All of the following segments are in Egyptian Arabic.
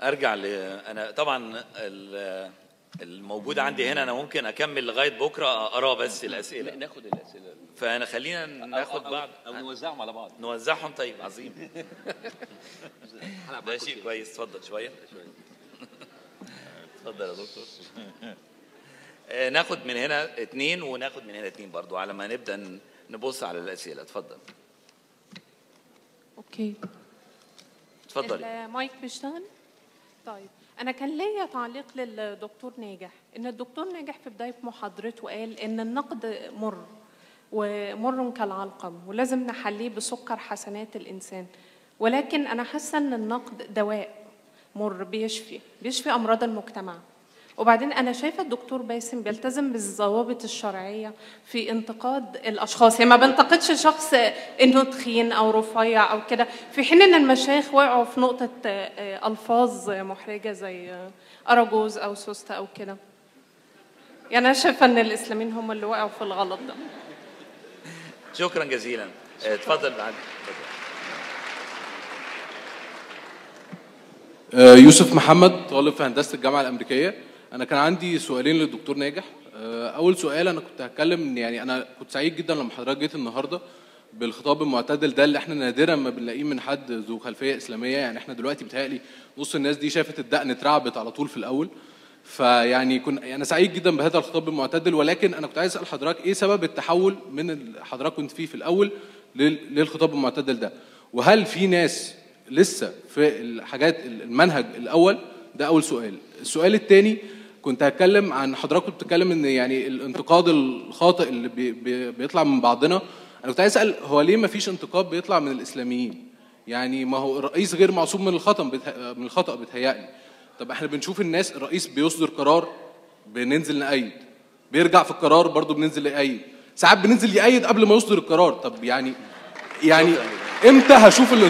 ارجع ل انا طبعا ال- الموجود عندي هنا انا ممكن اكمل لغايه بكره اقرا بس الاسئله ناخد الاسئله فانا خلينا ناخد أو- أو- بعض او نوزعهم على بعض نوزعهم طيب عظيم ده شيء كويس اتفضل شويه اتفضل يا دكتور آه، ناخد من هنا اتنين وناخد من هنا اتنين برضو على ما نبدا ن- نبص على الاسئله اتفضل اوكي اتفضلي المايك بيشتغل طيب انا كان ليا تعليق للدكتور ناجح ان الدكتور ناجح في بدايه محاضرته قال ان النقد مر ومر كالعلقم ولازم نحليه بسكر حسنات الانسان ولكن انا حاسه ان النقد دواء مر بيشفي بيشفي امراض المجتمع وبعدين انا شايفه الدكتور باسم بيلتزم بالضوابط الشرعيه في انتقاد الاشخاص يعني ما بنتقدش شخص انه تخين او رفيع او كده في حين ان المشايخ وقعوا في نقطه آه، آه، الفاظ محرجه زي آه، اراجوز او سوسته او كده يعني انا شايفه ان الاسلاميين هم اللي وقعوا في الغلط ده شكرا جزيلا آه، اتفضل بعد اتفضل. آه، يوسف محمد طالب في هندسه الجامعه الامريكيه انا كان عندي سؤالين للدكتور ناجح آه، اول سؤال انا كنت هتكلم إن يعني انا كنت سعيد جدا لما حضرتك جيت النهارده بالخطاب المعتدل ده اللي احنا نادرا ما بنلاقيه من حد ذو خلفيه اسلاميه يعني احنا دلوقتي بتهيألي نص الناس دي شافت الدقن اترعبت على طول في الاول فيعني كن انا سعيد جدا بهذا الخطاب المعتدل ولكن انا كنت عايز اسال حضرتك ايه سبب التحول من اللي حضرتك كنت فيه في الاول لل- للخطاب المعتدل ده وهل في ناس لسه في الحاجات المنهج الاول ده اول سؤال السؤال الثاني كنت هتكلم عن حضرتك كنت بتتكلم ان يعني الانتقاد الخاطئ اللي بي بي بيطلع من بعضنا انا كنت عايز اسال هو ليه ما فيش انتقاد بيطلع من الاسلاميين يعني ما هو الرئيس غير معصوم من الخطا بته- من الخطا بتهيألي طب احنا بنشوف الناس الرئيس بيصدر قرار بننزل نأيد بيرجع في القرار برضه بننزل نأيد ساعات بننزل يأيد قبل ما يصدر القرار طب يعني يعني امتى هشوف ال...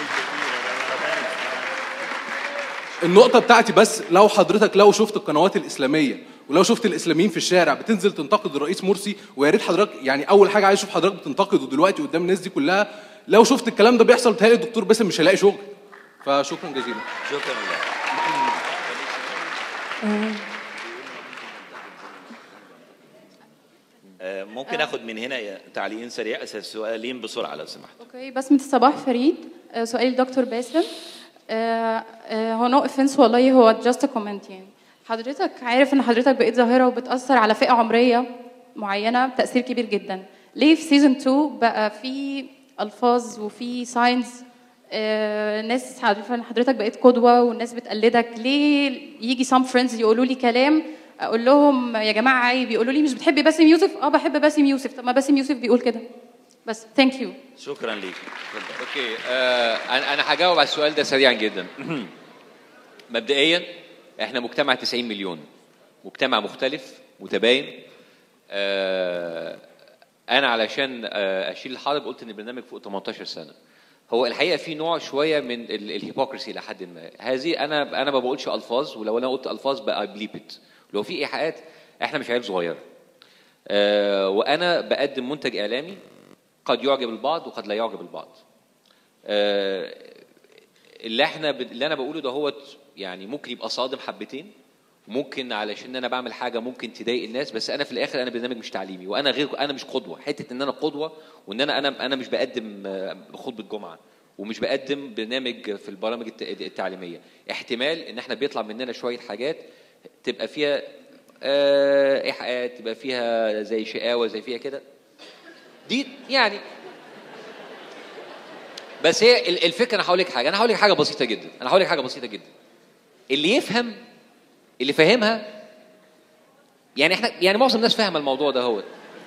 النقطة بتاعتي بس لو حضرتك لو شفت القنوات الإسلامية ولو شفت الإسلاميين في الشارع بتنزل تنتقد الرئيس مرسي ويا ريت حضرتك يعني أول حاجة عايز أشوف حضرتك بتنتقده دلوقتي قدام الناس دي كلها لو شفت الكلام ده بيحصل بتهيألي الدكتور باسم مش هيلاقي شغل فشكرا جزيلا شكرا لله آه، ممكن اخد من هنا تعليقين سريع سؤالين بسرعه لو سمحت اوكي بسمة صباح فريد آه، سؤالي لدكتور باسم آه، آه، هو نو اوفنس والله هو جاست كومنت يعني حضرتك عارف ان حضرتك بقيت ظاهره وبتاثر على فئه عمريه معينه تاثير كبير جدا ليه في سيزون 2 بقى في الفاظ وفي ساينز ناس عارفه ان حضرتك بقيت قدوه والناس بتقلدك ليه يجي سام فريندز يقولوا لي كلام اقول لهم يا جماعه عيب يقولوا لي مش بتحبي باسم يوسف اه بحب باسم يوسف طب ما باسم يوسف بيقول كده بس ثانك يو شكرا ليك اتفضل. اوكي آه انا انا هجاوب على السؤال ده سريعا جدا مبدئيا احنا مجتمع 90 مليون مجتمع مختلف متباين آه انا علشان آه اشيل الحرب قلت ان البرنامج فوق 18 سنه هو الحقيقه في نوع شويه من ال- الهيبوكرسي لحد ما هذه انا انا ما بقولش الفاظ ولو انا قلت الفاظ بقى بليب ات لو في ايحاءات احنا مش عيال صغيره آه وانا بقدم منتج اعلامي قد يعجب البعض وقد لا يعجب البعض آه، اللي احنا ب... اللي انا بقوله ده هو يعني ممكن يبقى صادم حبتين ممكن علشان انا بعمل حاجه ممكن تضايق الناس بس انا في الاخر انا برنامج مش تعليمي وانا غير انا مش قدوه حته ان انا قدوه وان انا انا انا مش بقدم آه، خطبه جمعه ومش بقدم برنامج في البرامج الت- التعليميه احتمال ان احنا بيطلع مننا شويه حاجات تبقى فيها آه، ايحاءات تبقى فيها زي شقاوه زي فيها كده دي يعني بس هي ال- الفكره انا هقول لك حاجه انا هقول لك حاجه بسيطه جدا انا هقول لك حاجه بسيطه جدا اللي يفهم اللي فاهمها يعني احنا يعني معظم الناس فاهمه الموضوع ده هو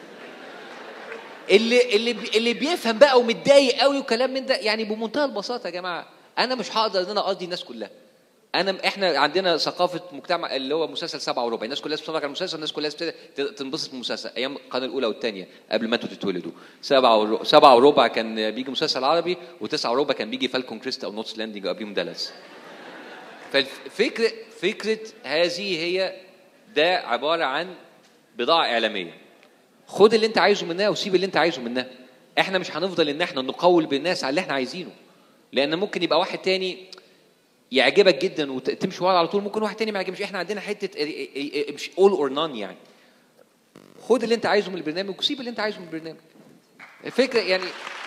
اللي اللي بي- اللي بيفهم بقى ومتضايق قوي وكلام من ده يعني بمنتهى البساطه يا جماعه انا مش هقدر ان انا ارضي الناس كلها انا احنا عندنا ثقافه مجتمع اللي هو مسلسل سبعة وربع الناس كلها بتتفرج على المسلسل الناس كلها بت- تنبسط بالمسلسل ايام القناه الاولى والثانيه قبل ما انتوا تتولدوا سبعة وربع سبعة وربع كان بيجي مسلسل عربي وتسعة وربع كان بيجي فالكون كريست او نوتس لاندنج قبليهم دالاس فالفكره فكره هذه هي ده عباره عن بضاعه اعلاميه خد اللي انت عايزه منها وسيب اللي انت عايزه منها احنا مش هنفضل ان احنا نقول بالناس على اللي احنا عايزينه لان ممكن يبقى واحد تاني يعجبك جدا وتمشي ورا على طول ممكن واحد تاني ما يعجبش احنا عندنا حته ال- ال- ال- مش اول اور نون يعني خد اللي انت عايزه من البرنامج وسيب اللي انت عايزه من البرنامج الفكره يعني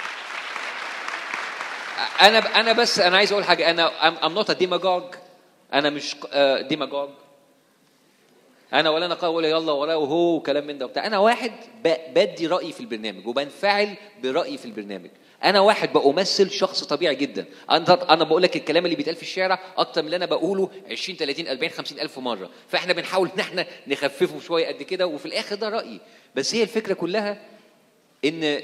انا انا بس انا عايز اقول حاجه انا I'm, I'm not a demagogue انا مش ديماجوج انا ولا انا اقول يلا ولا وهو وكلام من ده وبتاع انا واحد ب- بدي رايي في البرنامج وبنفعل برايي في البرنامج انا واحد بمثل شخص طبيعي جدا انا انا بقول لك الكلام اللي بيتقال في الشارع اكتر من اللي انا بقوله 20 30 40 50 الف مره فاحنا بنحاول ان احنا نخففه شويه قد كده وفي الاخر ده رايي بس هي الفكره كلها ان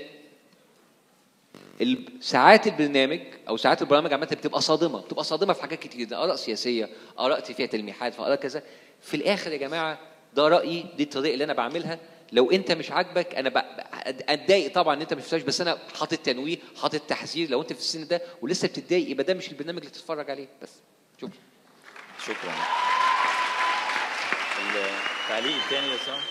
ال- ساعات البرنامج او ساعات البرامج عامه بتبقى صادمه بتبقى صادمه في حاجات كتير جدا اراء سياسيه اراء فيها تلميحات اراء كذا في الاخر يا جماعه ده رايي دي الطريقه اللي انا بعملها لو انت مش عاجبك انا ب- اتضايق طبعا ان انت مش بس انا حاطط تنويه حاطط تحذير لو انت في السن ده ولسه بتتضايق يبقى ده مش البرنامج اللي تتفرج عليه بس شكرا شكرا التعليق الثاني يا سام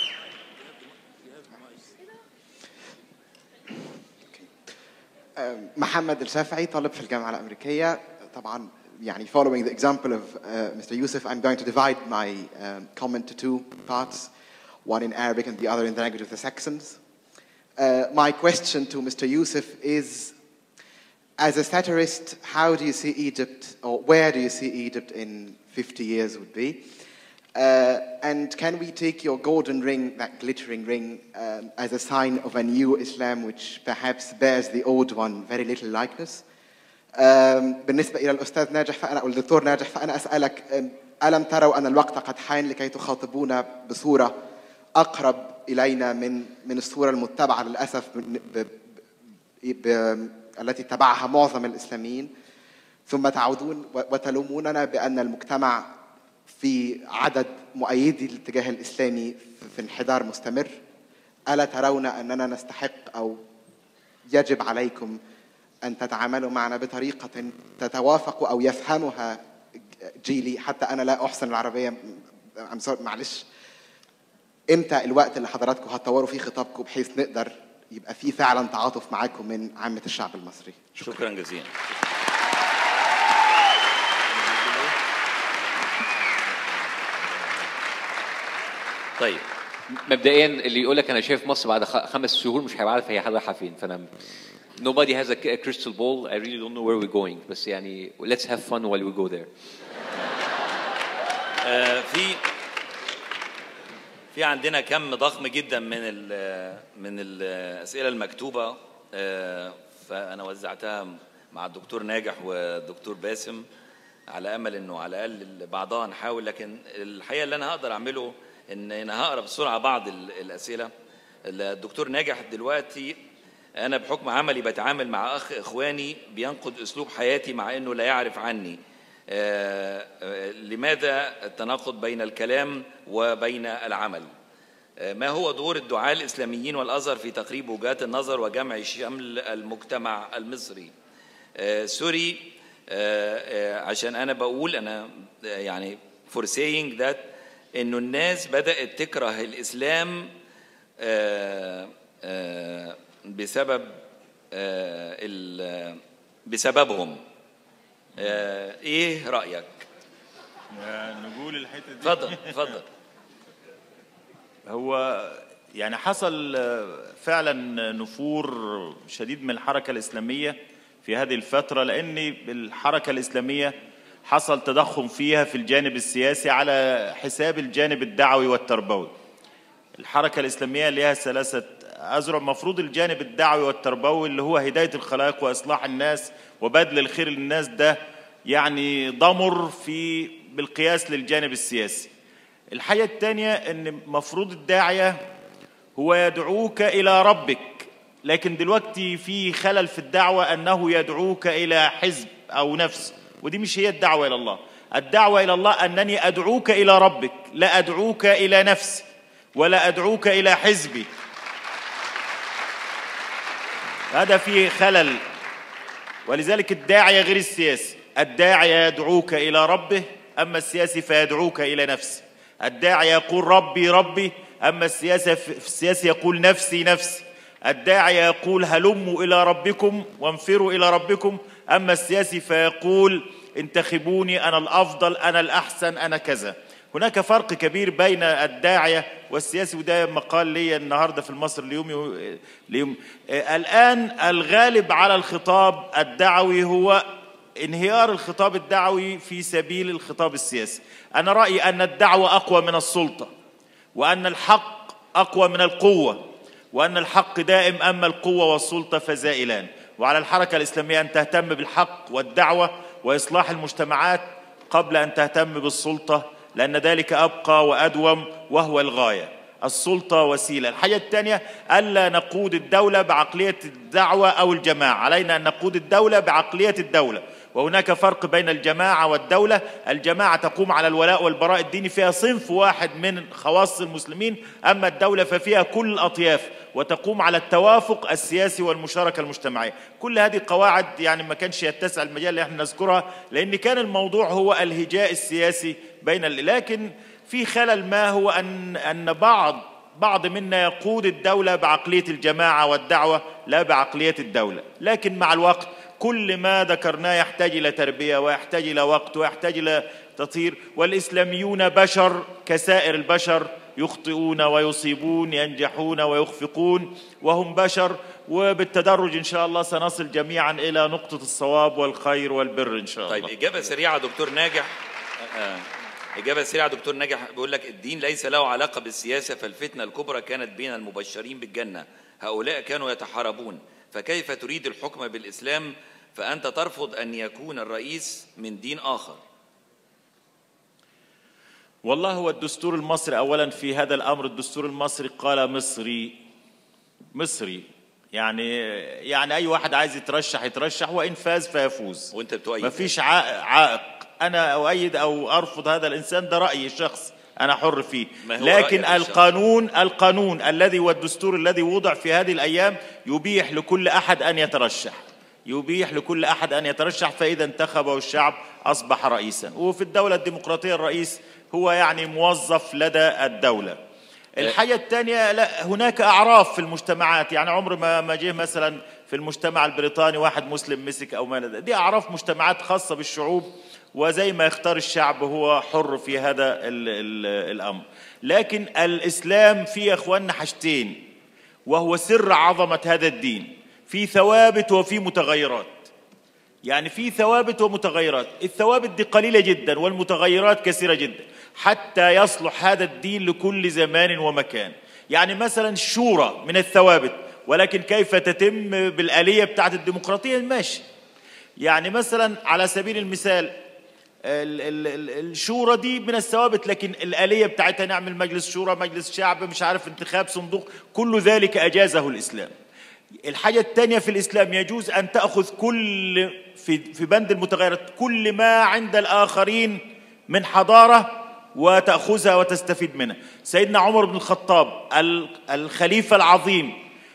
محمد الشافعي طالب في الجامعة الأمريكية طبعا يعني following the example of uh, Mr. Yusuf I'm going to divide my um, comment to two parts one in Arabic and the other in the language of the Saxons uh, my question to Mr. Yusuf is as a satirist how do you see Egypt or where do you see Egypt in 50 years would be uh, and can we take your golden ring, that glittering ring, um, as a sign of a new Islam which perhaps bears the old one very little likeness? Um, بالنسبة إلى الأستاذ ناجح فأنا أو الدكتور ناجح فأنا أسألك um, ألم تروا أن الوقت قد حان لكي تخاطبونا بصورة أقرب إلينا من من الصورة المتبعة للأسف ب ب ب التي اتبعها معظم الإسلاميين ثم تعودون و- وتلوموننا بأن المجتمع في عدد مؤيدي الاتجاه الإسلامي في- في انحدار مستمر ألا ترون أننا نستحق أو يجب عليكم أن تتعاملوا معنا بطريقة تتوافق أو يفهمها جيلي حتى أنا لا أحسن العربية I'm sorry، معلش امتى الوقت اللي حضراتكم هتطوروا فيه خطابكم بحيث نقدر يبقى في فعلا تعاطف معاكم من عامة الشعب المصري شكرا جزيلا طيب مبدئيا اللي يقول لك انا شايف مصر بعد خ- خمس شهور مش هيبقى عارف هي رايحه فين فانا nobody has a c- a crystal ball I really don't know where we're going بس يعني let's have fun while we go there آه، في في عندنا كم ضخم جدا من ال من الاسئله المكتوبه آه، فانا وزعتها مع الدكتور ناجح والدكتور باسم على امل انه على الاقل بعضها نحاول لكن الحقيقه اللي انا هقدر اعمله ان انا هقرا بسرعه بعض ال- الاسئله الدكتور ناجح دلوقتي انا بحكم عملي بتعامل مع اخ اخواني بينقد اسلوب حياتي مع انه لا يعرف عني آه، آه، لماذا التناقض بين الكلام وبين العمل آه، ما هو دور الدعاة الإسلاميين والأزهر في تقريب وجهات النظر وجمع شمل المجتمع المصري آه، سوري آه، آه، عشان أنا بقول أنا آه، يعني for saying that إنه الناس بدأت تكره الإسلام آه، آه، بسبب آه، ال- بسببهم آه، ايه رايك نقول الحته دي اتفضل اتفضل هو يعني حصل آه، فعلا نفور شديد من الحركه الاسلاميه في هذه الفتره لان الحركه الاسلاميه حصل تضخم فيها في الجانب السياسي على حساب الجانب الدعوي والتربوي الحركه الاسلاميه لها ثلاثه أذرع مفروض الجانب الدعوي والتربوي اللي هو هدايه الخلائق واصلاح الناس وبذل الخير للناس ده يعني ضمر في بالقياس للجانب السياسي الحاجه الثانيه ان مفروض الداعيه هو يدعوك الى ربك لكن دلوقتي في خلل في الدعوه انه يدعوك الى حزب او نفس ودي مش هي الدعوه الى الله الدعوه الى الله انني ادعوك الى ربك لا ادعوك الى نفسي ولا ادعوك الى حزبي هذا فيه خلل ولذلك الداعية غير السياسي الداعية يدعوك إلى ربه أما السياسي فيدعوك إلى نفسه الداعي يقول ربي ربي أما السياسة في السياسي يقول نفسي نفسي الداعي يقول هلموا إلى ربكم وانفروا إلى ربكم أما السياسي فيقول انتخبوني انا الافضل انا الاحسن انا كذا هناك فرق كبير بين الداعيه والسياسي وده مقال لي النهارده في المصر اليوم اليوم آه، الان الغالب على الخطاب الدعوي هو انهيار الخطاب الدعوي في سبيل الخطاب السياسي انا رايي ان الدعوه اقوى من السلطه وان الحق اقوى من القوه وان الحق دائم اما القوه والسلطه فزائلان وعلى الحركه الاسلاميه ان تهتم بالحق والدعوه واصلاح المجتمعات قبل ان تهتم بالسلطه لان ذلك ابقى وادوم وهو الغايه السلطه وسيله الحاجه الثانيه الا نقود الدوله بعقليه الدعوه او الجماعه علينا ان نقود الدوله بعقليه الدوله وهناك فرق بين الجماعة والدولة الجماعة تقوم على الولاء والبراء الديني فيها صنف واحد من خواص المسلمين أما الدولة ففيها كل الأطياف وتقوم على التوافق السياسي والمشاركة المجتمعية كل هذه قواعد يعني ما كانش يتسع المجال اللي احنا نذكرها لأن كان الموضوع هو الهجاء السياسي بين ال- لكن في خلل ما هو أن أن بعض بعض منا يقود الدولة بعقلية الجماعة والدعوة لا بعقلية الدولة لكن مع الوقت كل ما ذكرناه يحتاج إلى تربية ويحتاج إلى وقت ويحتاج إلى تطهير والإسلاميون بشر كسائر البشر يخطئون ويصيبون ينجحون ويخفقون وهم بشر وبالتدرج إن شاء الله سنصل جميعا إلى نقطة الصواب والخير والبر إن شاء الله طيب إجابة سريعة دكتور ناجح آه، إجابة سريعة دكتور ناجح بيقول لك الدين ليس له علاقة بالسياسة فالفتنة الكبرى كانت بين المبشرين بالجنة هؤلاء كانوا يتحاربون فكيف تريد الحكم بالإسلام فأنت ترفض أن يكون الرئيس من دين آخر والله هو الدستور المصري اولا في هذا الامر الدستور المصري قال مصري مصري يعني يعني اي واحد عايز يترشح يترشح وان فاز فيفوز وأنت بتؤيد ما فيش عائق انا اؤيد او ارفض هذا الانسان ده رايي الشخصي انا حر فيه ما هو لكن رأيك الشخصي؟ القانون القانون الذي والدستور الذي وضع في هذه الايام يبيح لكل احد ان يترشح يبيح لكل احد ان يترشح فاذا انتخبه الشعب اصبح رئيسا وفي الدوله الديمقراطيه الرئيس هو يعني موظف لدى الدوله الحاجة الثانية لا هناك أعراف في المجتمعات يعني عمر ما ما جه مثلا في المجتمع البريطاني واحد مسلم مسك أو ما لدى. دي أعراف مجتمعات خاصة بالشعوب وزي ما يختار الشعب هو حر في هذا ال ال الأمر لكن الإسلام فيه يا إخواننا حاجتين وهو سر عظمة هذا الدين في ثوابت وفي متغيرات يعني في ثوابت ومتغيرات الثوابت دي قليلة جدا والمتغيرات كثيرة جدا حتى يصلح هذا الدين لكل زمان ومكان يعني مثلا الشورى من الثوابت ولكن كيف تتم بالآلية بتاعت الديمقراطية ماشي يعني مثلا على سبيل المثال ال- ال- ال- الشورى دي من الثوابت لكن الآلية بتاعتها نعمل مجلس شورى مجلس شعب مش عارف انتخاب صندوق كل ذلك أجازه الإسلام الحاجة الثانية في الإسلام يجوز أن تأخذ كل في في بند المتغيرات كل ما عند الآخرين من حضارة وتأخذها وتستفيد منها سيدنا عمر بن الخطاب ال- الخليفة العظيم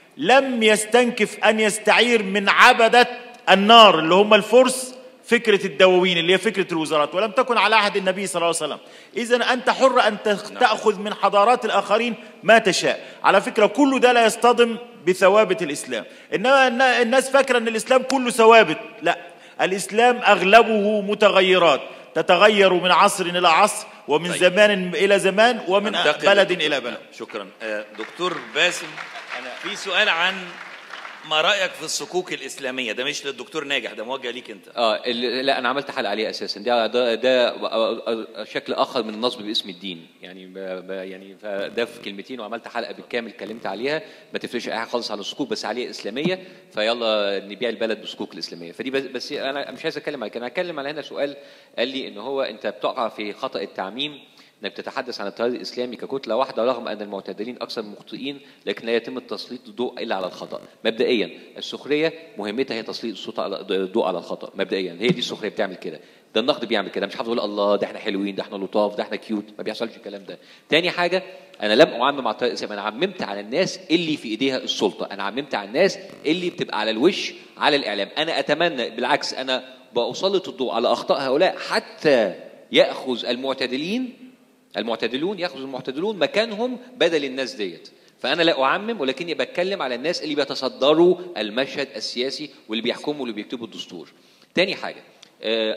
لم يستنكف أن يستعير من عبدة النار اللي هم الفرس فكرة الدواوين اللي هي فكرة الوزارات ولم تكن على عهد النبي صلى الله عليه وسلم إذا أنت حر أن تخ- تأخذ من حضارات الآخرين ما تشاء على فكرة كل ده لا يصطدم بثوابت الإسلام إنما النا- الناس فاكرة أن الإسلام كله ثوابت لا الإسلام أغلبه متغيرات تتغير من عصر إلى عصر ومن طيب. زمان إلى زمان ومن ننتقل بلد لدكتور- إلى بلد شكرا آه، دكتور باسم أنا في سؤال عن ما رأيك في الصكوك الإسلامية ده مش للدكتور ناجح ده موجه ليك أنت اه ال- لا انا عملت حلقه عليه اساسا ده ده, ده شكل اخر من النصب باسم الدين يعني ب ب يعني فده في كلمتين وعملت حلقه بالكامل اتكلمت عليها ما تفرقش اي حاجه خالص عن الصكوك بس عليها اسلاميه فيلا نبيع البلد بالصكوك الاسلاميه فدي بس, بس انا مش عايز اتكلم على كده انا هتكلم على هنا سؤال قال لي ان هو انت بتقع في خطا التعميم انك تتحدث عن التيار الاسلامي ككتله واحده رغم ان المعتدلين اكثر من مخطئين لكن لا يتم تسليط الضوء الا على الخطا مبدئيا السخريه مهمتها هي تسليط الصوت على الضوء على الخطا مبدئيا هي دي السخريه بتعمل كده ده النقد بيعمل كده مش حافظ اقول الله ده احنا حلوين ده احنا لطاف ده احنا كيوت ما بيحصلش الكلام ده تاني حاجه انا لم اعمم على التيار الاسلامي انا عممت على الناس اللي في ايديها السلطه انا عممت على الناس اللي بتبقى على الوش على الاعلام انا اتمنى بالعكس انا بسلط الضوء على اخطاء هؤلاء حتى ياخذ المعتدلين المعتدلون ياخذ المعتدلون مكانهم بدل الناس ديت فانا لا اعمم ولكني بتكلم على الناس اللي بيتصدروا المشهد السياسي واللي بيحكموا واللي بيكتبوا الدستور تاني حاجه آه،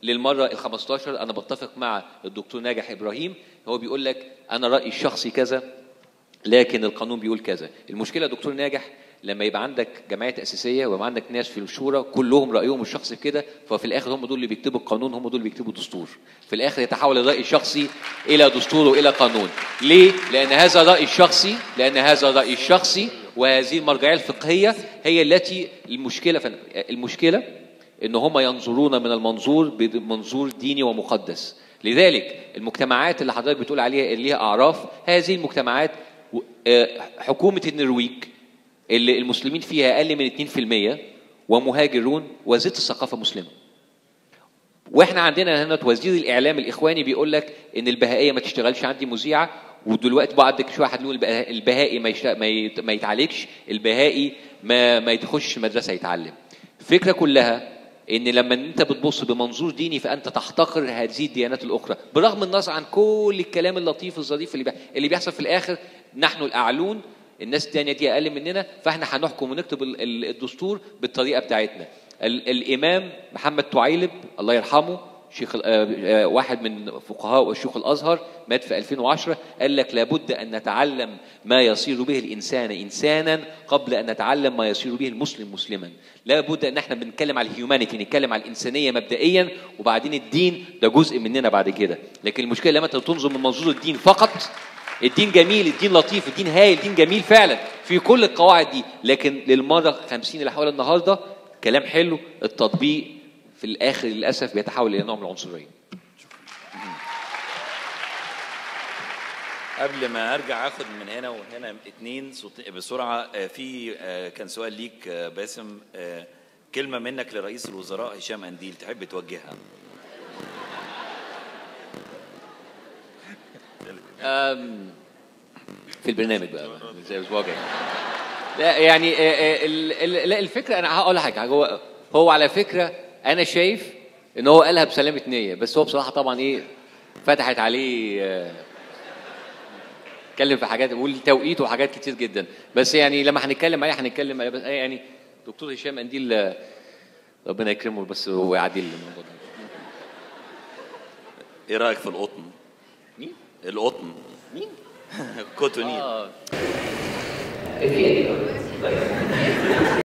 للمره ال 15 انا بتفق مع الدكتور ناجح ابراهيم هو بيقول لك انا رايي الشخصي كذا لكن القانون بيقول كذا المشكله يا دكتور ناجح لما يبقى عندك جمعيه تاسيسيه ويبقى عندك ناس في الشورى كلهم رايهم الشخصي كده ففي الاخر هم دول اللي بيكتبوا القانون هم دول اللي بيكتبوا الدستور في الاخر يتحول الراي الشخصي الى دستور والى قانون ليه لان هذا الراي الشخصي لان هذا الراي الشخصي وهذه المرجعيه الفقهيه هي التي المشكله فن- المشكله ان هم ينظرون من المنظور بمنظور ديني ومقدس لذلك المجتمعات اللي حضرتك بتقول عليها اللي ليها اعراف هذه المجتمعات و- آه، حكومه النرويج اللي المسلمين فيها اقل من 2% ومهاجرون وزيت الثقافه مسلمه واحنا عندنا هنا وزير الاعلام الاخواني بيقول لك ان البهائيه ما تشتغلش عندي مذيعه ودلوقتي بعد شويه هتقول البها- البهائي ما يشت- ما يت- ما يتعالجش البهائي ما ما يخش مدرسه يتعلم الفكره كلها ان لما انت بتبص بمنظور ديني فانت تحتقر هذه الديانات الاخرى برغم النظر عن كل الكلام اللطيف الظريف اللي بي- اللي بيحصل في الاخر نحن الاعلون الناس التانية دي اقل مننا فاحنا هنحكم ونكتب ال- ال- الدستور بالطريقه بتاعتنا ال- الامام محمد تعيلب الله يرحمه شيخ ال- آه، آه، واحد من فقهاء شيوخ الازهر مات في 2010 قال لك لابد ان نتعلم ما يصير به الانسان انسانا قبل ان نتعلم ما يصير به المسلم مسلما لابد ان احنا بنتكلم على الهيومانيتي نتكلم على الانسانيه مبدئيا وبعدين الدين ده جزء مننا بعد كده لكن المشكله لما انت تنظر من منظور الدين فقط الدين جميل الدين لطيف الدين هايل الدين جميل فعلا في كل القواعد دي لكن للمره 50 اللي حوالي النهارده كلام حلو التطبيق في الاخر للاسف بيتحول الى نوع من العنصريه قبل ما ارجع اخد من هنا وهنا اتنين صوت بسرعه آه، في آه، كان سؤال ليك آه، باسم آه، كلمه منك لرئيس الوزراء هشام انديل تحب توجهها أم، في البرنامج بقى زي الاسبوع الجاي لا يعني آه، آه، ال- ال- لا الفكره انا هقول حاجه هو هو على فكره انا شايف ان هو قالها بسلامه نيه بس هو بصراحه طبعا ايه فتحت عليه آه، اتكلم في حاجات والتوقيت وحاجات كتير جدا بس يعني لما هنتكلم عليه هنتكلم عليه بس يعني دكتور هشام انديل آه، ربنا يكرمه بس ويعدي الموضوع ده ايه رايك في القطن مين؟ القطن مين؟ كوتونيل اه